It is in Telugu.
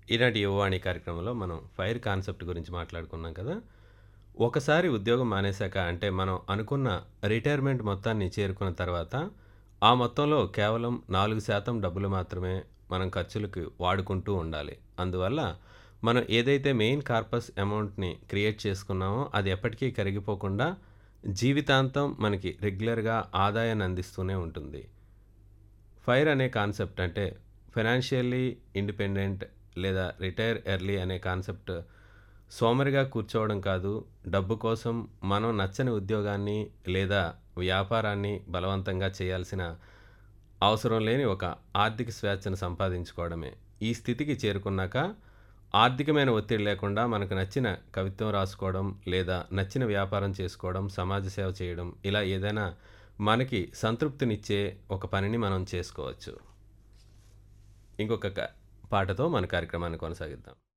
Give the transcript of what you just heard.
ఈనాటి యువవాణి కార్యక్రమంలో మనం ఫైర్ కాన్సెప్ట్ గురించి మాట్లాడుకున్నాం కదా ఒకసారి ఉద్యోగం మానేశాక అంటే మనం అనుకున్న రిటైర్మెంట్ మొత్తాన్ని చేరుకున్న తర్వాత ఆ మొత్తంలో కేవలం నాలుగు శాతం డబ్బులు మాత్రమే మనం ఖర్చులకు వాడుకుంటూ ఉండాలి అందువల్ల మనం ఏదైతే మెయిన్ కార్పస్ అమౌంట్ని క్రియేట్ చేసుకున్నామో అది ఎప్పటికీ కరిగిపోకుండా జీవితాంతం మనకి రెగ్యులర్గా ఆదాయాన్ని అందిస్తూనే ఉంటుంది ఫైర్ అనే కాన్సెప్ట్ అంటే ఫైనాన్షియల్లీ ఇండిపెండెంట్ లేదా రిటైర్ ఎర్లీ అనే కాన్సెప్ట్ సోమరిగా కూర్చోవడం కాదు డబ్బు కోసం మనం నచ్చని ఉద్యోగాన్ని లేదా వ్యాపారాన్ని బలవంతంగా చేయాల్సిన అవసరం లేని ఒక ఆర్థిక స్వేచ్ఛను సంపాదించుకోవడమే ఈ స్థితికి చేరుకున్నాక ఆర్థికమైన ఒత్తిడి లేకుండా మనకు నచ్చిన కవిత్వం రాసుకోవడం లేదా నచ్చిన వ్యాపారం చేసుకోవడం సమాజ సేవ చేయడం ఇలా ఏదైనా మనకి సంతృప్తినిచ్చే ఒక పనిని మనం చేసుకోవచ్చు ఇంకొక క- పాటతో మన కార్యక్రమాన్ని కొనసాగిద్దాం